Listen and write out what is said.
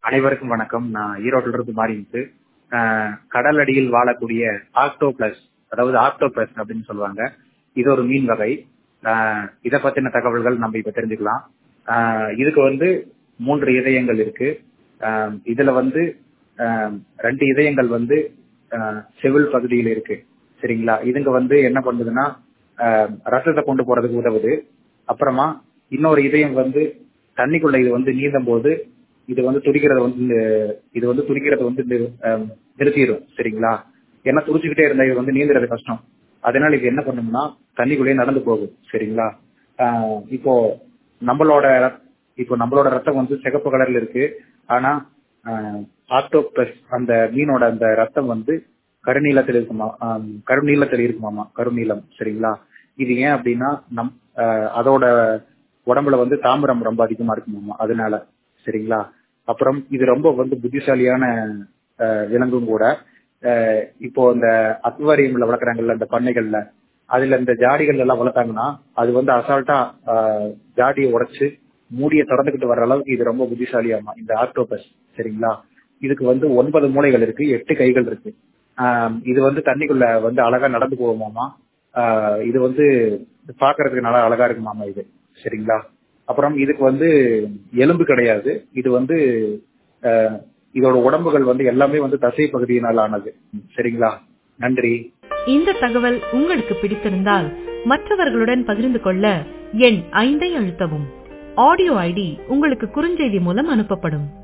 அனைவருக்கும் வணக்கம் நான் ஈரோட்டில இருந்து மாறிட்டு கடல் அடியில் வாழக்கூடிய ஆக்டோபிளஸ் அதாவது ஆக்டோபிளஸ் அப்படின்னு சொல்லுவாங்க இது ஒரு மீன் வகை ஆஹ் இதை பத்தின தகவல்கள் நம்ம இப்ப தெரிஞ்சுக்கலாம் ஆஹ் இதுக்கு வந்து மூன்று இதயங்கள் இருக்கு ஆஹ் இதுல வந்து ஆஹ் ரெண்டு இதயங்கள் வந்து ஆஹ் செவில் பகுதியில் இருக்கு சரிங்களா இதுங்க வந்து என்ன பண்ணுதுன்னா ஆஹ் ரத்தத்தை கொண்டு போறதுக்கு உதவுது அப்புறமா இன்னொரு இதயம் வந்து தண்ணிக்குள்ள இது வந்து நீந்தும் போது இது வந்து துடிக்கிறத வந்து இது வந்து துடிக்கிறத வந்து ஆஹ் நிறுத்திடும் சரிங்களா ஏன்னா துடிச்சுக்கிட்டே இருந்தா இது வந்து நீந்துறது கஷ்டம் அதனால இது என்ன பண்ணும்னா தண்ணிக்குள்ளேயே நடந்து போகும் சரிங்களா ஆஹ் இப்போ நம்மளோட இப்போ நம்மளோட ரத்தம் வந்து சிகப்பு கலர்ல இருக்கு ஆனா ஆக்டோபஸ் அந்த மீனோட அந்த ரத்தம் வந்து கருநீளத்தில் இருக்குமா ஆஹ் கருநீளத்தில் இருக்குமாமா கருநீளம் சரிங்களா இது ஏன் அப்படின்னா நம் ஆஹ் அதோட உடம்புல வந்து தாமிரம் ரொம்ப அதிகமா இருக்குமாமா அதனால சரிங்களா அப்புறம் இது ரொம்ப வந்து புத்திசாலியான ஆஹ் விலங்கும் கூட ஆஹ் இப்போ இந்த அக்வாரியம்ல வளர்க்குறாங்கல்ல இந்த பண்ணைகள்ல அதுல இந்த ஜாடிகள் எல்லாம் வளர்த்தாங்கன்னா அது வந்து அசால்ட்டா ஆஹ் ஜாடியை உடைச்சு மூடிய திறந்துகிட்டு வர்ற அளவுக்கு இது ரொம்ப புத்திசாலியாமா இந்த ஆக்டோபஸ் சரிங்களா இதுக்கு வந்து ஒன்பது மூளைகள் இருக்கு எட்டு கைகள் இருக்கு ஆஹ் இது வந்து தண்ணிக்குள்ள வந்து அழகா நடந்து போகுமாமா ஆஹ் இது வந்து பாக்குறதுக்கு நல்லா அழகா இருக்குமாமா இது சரிங்களா அப்புறம் இதுக்கு வந்து எலும்பு கிடையாது இது வந்து ஆஹ் இதோட உடம்புகள் வந்து எல்லாமே வந்து தசை பகுதியினால் ஆனது சரிங்களா நன்றி இந்த தகவல் உங்களுக்கு பிடித்திருந்தால் மற்றவர்களுடன் பகிர்ந்து கொள்ள எண் ஐந்தை அழுத்தவும் ஆடியோ ஐடி உங்களுக்கு குறுஞ்செய்தி மூலம் அனுப்பப்படும்